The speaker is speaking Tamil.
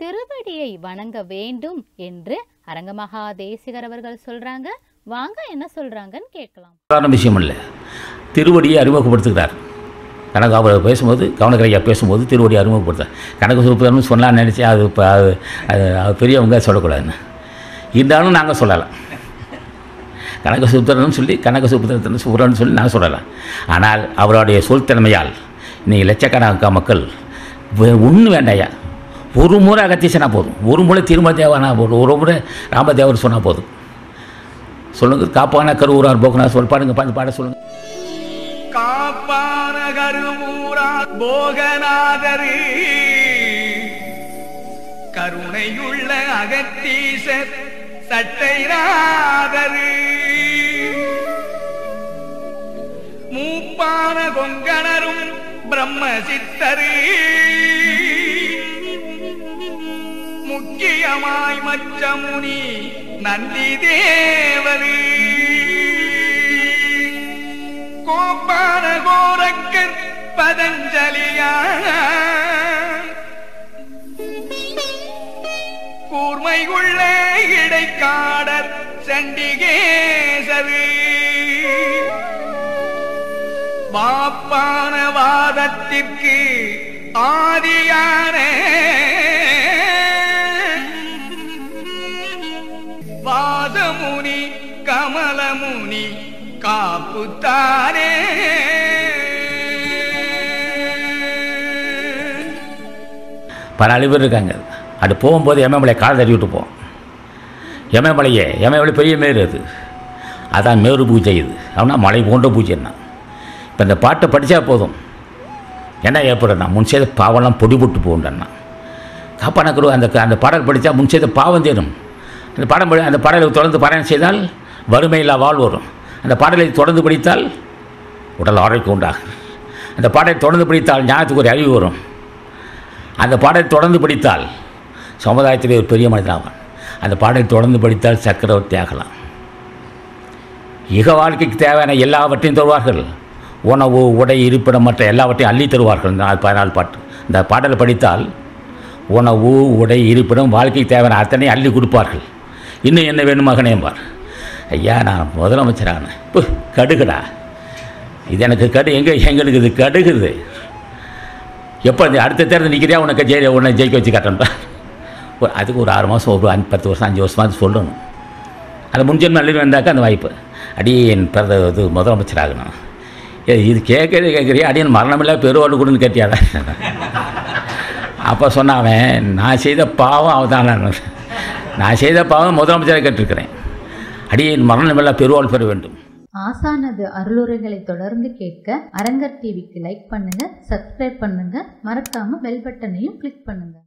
திருவடியை வணங்க வேண்டும் என்று அரங்கமகா தேசிகர் அவர்கள் சொல்றாங்க வாங்க என்ன சொல்றாங்கன்னு கேட்கலாம் சாதாரண விஷயம் இல்லை திருவடியை அறிமுகப்படுத்துகிறார் கனக அவர் பேசும்போது கவனக்கரையா பேசும்போது திருவடியை அறிமுகப்படுத்தார் கனக சுப்புதர்னு சொல்லலாம்னு நினச்சேன் அது இப்போ அது அது அது பெரியவங்க சொல்லக்கூடாதுன்னு இருந்தாலும் நாங்கள் சொல்லலாம் கனக சுப்புத்திரன் சொல்லி கனக சுப்புத்திரன் சுப்புரன் சொல்லி நான் சொல்லலாம் ஆனால் அவருடைய சொல் திறமையால் இன்னைக்கு லட்சக்கணக்கான மக்கள் ஒன்றும் வேண்டாயா ஒரு முறை அகத்தீசனா போதும் ஒரு முறை திருமல தேவானா போதும் ஒரு முறை ராமதேவர் சொன்னால் போதும் சொல்லுங்க காப்பான கருவூரார் போக்குனா சொல் பாடுங்க பாட்டு பாட சொல்லுங்க காப்பான கருவூரா போகநாதரு கருணையுள்ள அகத்தீசர் சட்டைநாதரு மூப்பான கொங்கணரும் பிரம்ம சித்தரு முக்கியமாய் மச்சமுனி நந்தி தேவரு கோப்பான கோரக்கர் பதஞ்சலியா கூர்மை உள்ள இடைக்காடர் சண்டிகேசரு வாப்பான வாதத்திற்கு ஆதியான வாதமுனி கமலமுனி காப்புத்தானே பல அழிவர் இருக்காங்க அது போகும்போது எமமலை கால் தட்டி விட்டு போவோம் எமமலையே எமமலை பெரிய மேரு அது அதான் மேரு பூஜை இது அப்படின்னா மலை போன்ற பூஜைன்னா இப்போ இந்த பாட்டை படித்தா போதும் என்ன ஏற்படுறா முன் செய்த பாவம்லாம் பொடி போட்டு போகுண்டண்ணா காப்பானக்குரு அந்த அந்த பாடல் படித்தா முன் செய்த பாவம் தேரும் அந்த பாடம் படி அந்த பாடலை தொடர்ந்து பாராயணம் செய்தால் வறுமையில்லா வாழ் வரும் அந்த பாடலை தொடர்ந்து படித்தால் உடல் ஆரோக்கியம் உண்டாகும் அந்த பாடலை தொடர்ந்து படித்தால் ஞானத்துக்கு ஒரு அறிவு வரும் அந்த பாடலை தொடர்ந்து படித்தால் சமுதாயத்திலே ஒரு பெரிய மனிதனாவான் அந்த பாடலை தொடர்ந்து படித்தால் சக்கரவர்த்தி ஆகலாம் இக வாழ்க்கைக்கு தேவையான எல்லாவற்றையும் தருவார்கள் உணவு உடை இருப்பிடம் மற்ற எல்லாவற்றையும் அள்ளி தருவார்கள் இந்த நாள் பதினாலு பாட்டு இந்த பாடலை படித்தால் உணவு உடை இருப்பிடம் வாழ்க்கைக்கு தேவையான அத்தனை அள்ளி கொடுப்பார்கள் இன்னும் என்ன வேணும் மகனேம்பார் ஐயா நான் முதலமைச்சரான இப்போ கடுகுடா இது எனக்கு கடு எங்கே எங்களுக்கு இது கடுகுது எப்போ இந்த அடுத்த தேர்தல் நிற்கிறியா உனக்கு ஜெய உன்னை ஜெயிக்க வச்சு கட்டணும்டா ஒரு அதுக்கு ஒரு ஆறு மாதம் ஒரு அஞ்சு பத்து வருஷம் அஞ்சு வருஷமாவது சொல்லணும் அது முன்ஜென்ம நல்லது வந்தாக்கா அந்த வாய்ப்பு அடியேன் பிறந்த இது முதலமைச்சராகணும் ஏ இது கேட்கறது கேட்குறியா அடியன் மரணமில்லா பெருவாடு கொடுன்னு கேட்டியாடா அப்போ சொன்ன அவன் நான் செய்த பாவம் அவன் தான் நான் செய்த பாவம் முதலமைச்சராக கேட்டிருக்கிறேன் அடியேன் மரணமில்லா பெருவாள் பெற வேண்டும் ஆசானது அருளுரைகளை தொடர்ந்து கேட்க அரங்கர் டிவிக்கு லைக் பண்ணுங்க சப்ஸ்கிரைப் பண்ணுங்க மறக்காம பெல் பட்டனையும் கிளிக் பண்ணுங்க